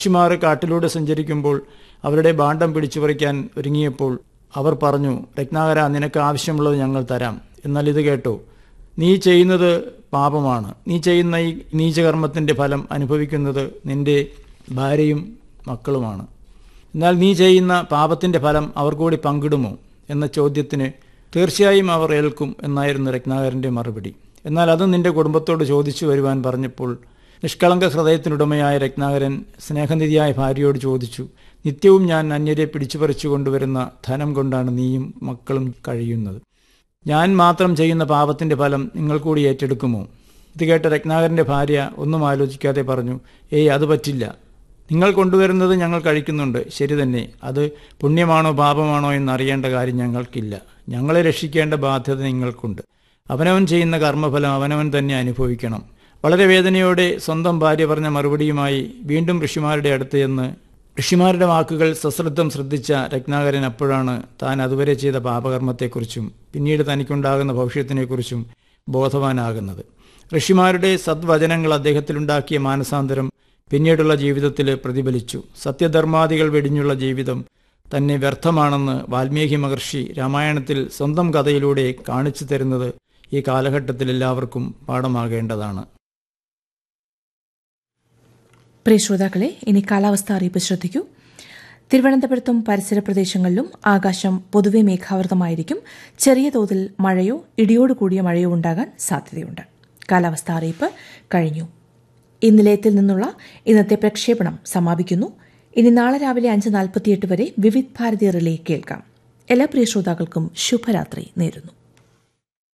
ഋഷിമാർ കാട്ടിലൂടെ സഞ്ചരിക്കുമ്പോൾ അവരുടെ ഭാണ്ഡം പിടിച്ചു പറിക്കാൻ ഒരുങ്ങിയപ്പോൾ അവർ പറഞ്ഞു രത്നാകര നിനക്ക് ആവശ്യമുള്ളത് ഞങ്ങൾ തരാം എന്നാൽ ഇത് കേട്ടോ നീ ചെയ്യുന്നത് പാപമാണ് നീ ചെയ്യുന്ന ഈ നീചകർമ്മത്തിൻ്റെ ഫലം അനുഭവിക്കുന്നത് നിന്റെ ഭാര്യയും മക്കളുമാണ് എന്നാൽ നീ ചെയ്യുന്ന പാപത്തിൻ്റെ ഫലം അവർ കൂടി പങ്കിടുമോ എന്ന ചോദ്യത്തിന് തീർച്ചയായും അവർ ഏൽക്കും എന്നായിരുന്നു രത്നാകരൻ്റെ മറുപടി എന്നാൽ അത് നിന്റെ കുടുംബത്തോട് ചോദിച്ചു വരുവാൻ പറഞ്ഞപ്പോൾ നിഷ്കളങ്ക ഹൃദയത്തിനുടമയായ രത്നാകരൻ സ്നേഹനിധിയായ ഭാര്യയോട് ചോദിച്ചു നിത്യവും ഞാൻ അന്യരെ പിടിച്ചു പറിച്ചു കൊണ്ടുവരുന്ന ധനം കൊണ്ടാണ് നീയും മക്കളും കഴിയുന്നത് ഞാൻ മാത്രം ചെയ്യുന്ന പാപത്തിൻ്റെ ഫലം നിങ്ങൾ കൂടി ഏറ്റെടുക്കുമോ ഇത് കേട്ട രത്നാകരൻ്റെ ഭാര്യ ഒന്നും ആലോചിക്കാതെ പറഞ്ഞു ഏയ് അത് പറ്റില്ല നിങ്ങൾ കൊണ്ടുവരുന്നത് ഞങ്ങൾ കഴിക്കുന്നുണ്ട് ശരി തന്നെ അത് പുണ്യമാണോ പാപമാണോ എന്നറിയേണ്ട കാര്യം ഞങ്ങൾക്കില്ല ഞങ്ങളെ രക്ഷിക്കേണ്ട ബാധ്യത നിങ്ങൾക്കുണ്ട് അവനവൻ ചെയ്യുന്ന കർമ്മഫലം അവനവൻ തന്നെ അനുഭവിക്കണം വളരെ വേദനയോടെ സ്വന്തം ഭാര്യ പറഞ്ഞ മറുപടിയുമായി വീണ്ടും ഋഷിമാരുടെ അടുത്ത് ചെന്ന് ഋഷിമാരുടെ വാക്കുകൾ സശ്രദ്ധം ശ്രദ്ധിച്ച രത്നാകരൻ അപ്പോഴാണ് താൻ അതുവരെ ചെയ്ത പാപകർമ്മത്തെക്കുറിച്ചും പിന്നീട് തനിക്കുണ്ടാകുന്ന ഭവിഷ്യത്തിനെക്കുറിച്ചും ബോധവാനാകുന്നത് ഋഷിമാരുടെ സദ്വചനങ്ങൾ അദ്ദേഹത്തിലുണ്ടാക്കിയ മാനസാന്തരം പിന്നീടുള്ള ജീവിതത്തിൽ പ്രതിഫലിച്ചു സത്യധർമാദികൾ വെടിഞ്ഞുള്ള ജീവിതം തന്നെ വ്യർത്ഥമാണെന്ന് വാൽമീകി മഹർഷി രാമായണത്തിൽ സ്വന്തം കഥയിലൂടെ കാണിച്ചു തരുന്നത് ഈ കാലഘട്ടത്തിൽ എല്ലാവർക്കും പാഠമാകേണ്ടതാണ് പ്രിയ ശ്രോതാക്കളെ ഇനി കാലാവസ്ഥ അറിയിപ്പ് ശ്രദ്ധിക്കൂ തിരുവനന്തപുരത്തും പരിസര പ്രദേശങ്ങളിലും ആകാശം പൊതുവെ മേഘാവൃതമായിരിക്കും ചെറിയ തോതിൽ മഴയോ ഇടിയോട് കൂടിയ മഴയോ ഉണ്ടാകാൻ സാധ്യതയുണ്ട് കാലാവസ്ഥ അറിയിപ്പ് കഴിഞ്ഞു ഈ നിലയത്തിൽ നിന്നുള്ള ഇന്നത്തെ പ്രക്ഷേപണം സമാപിക്കുന്നു ഇനി നാളെ രാവിലെ അഞ്ച് നാൽപ്പത്തിയെട്ട് വരെ വിവിധ് ഭാരതി റിലേ കേൾക്കാം എല്ലാ പ്രിയ ശ്രോതാക്കൾക്കും ശുഭരാത്രി നേരുന്നു